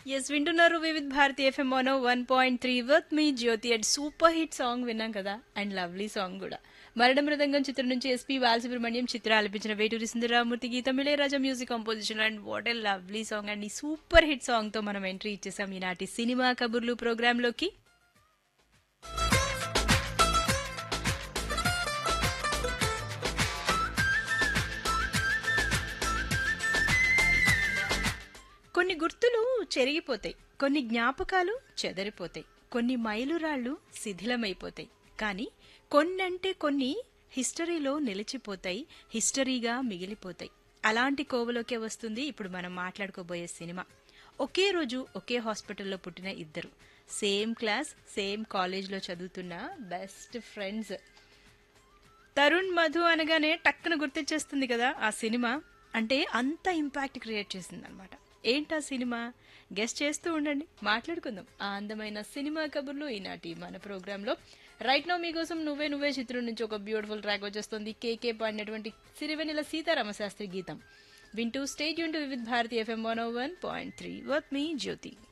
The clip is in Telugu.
ఎస్ వింటున్నారు వివిధ్ భారతి ఎఫ్ఎం మోనో one point three with me Jyothi and super hit song విన్నాం కదా అండ్ లవ్లీ సాంగ్ కూడా మరణ మృదంగం చిత్రం నుంచి ఎస్పీ బాలసుబ్రహ్మణ్యం చిత్ర ఆలపించిన వేటూరి సుందరరామూర్తి గీతం Ilaiyaraaja music composition and what a lovely song and ఈ సూపర్ హిట్ సాంగ్ తో మనం ఎంట్రీ ఇచ్చేసాం ఈనాటి సినిమా కబుర్లు ప్రోగ్రామ్ లోకి కొన్ని గుర్తులు చెరిగిపోతాయి కొన్ని జ్ఞాపకాలు చెదరిపోతాయి కొన్ని మైలురాళ్ళు శిథిలమైపోతాయి కానీ కొన్నంటే కొన్ని హిస్టరీలో నిలిచిపోతాయి హిస్టరీగా మిగిలిపోతాయి అలాంటి కోవలోకే వస్తుంది ఇప్పుడు మనం మాట్లాడుకోబోయే సినిమా ఒకే రోజు ఒకే హాస్పిటల్లో పుట్టిన ఇద్దరు సేమ్ క్లాస్ సేమ్ కాలేజ్లో చదువుతున్న బెస్ట్ ఫ్రెండ్స్ తరుణ్ మధు అనగానే టక్కున గుర్తొచ్చేస్తుంది కదా ఆ సినిమా అంటే అంత ఇంపాక్ట్ క్రియేట్ చేసింది అనమాట ఏంటా సినిమా గెస్ట్ చేస్తూ ఉండండి మాట్లాడుకుందాం ఆ అందమైన సినిమా కబుర్లు ఈనాటి మన ప్రోగ్రాంలో రైట్ నో మీకోసం నువ్వే నువ్వే చిత్రం నుంచి ఒక బ్యూటిఫుల్ ట్రాక్ వచ్చేస్తుంది కేకే పాడినటువంటి సిరివెన్నెల సీతారామశాస్త్రి గీతం వింటూ స్టేట్ యూన్ to Vividh Bharati FM one one point three with me Jyothi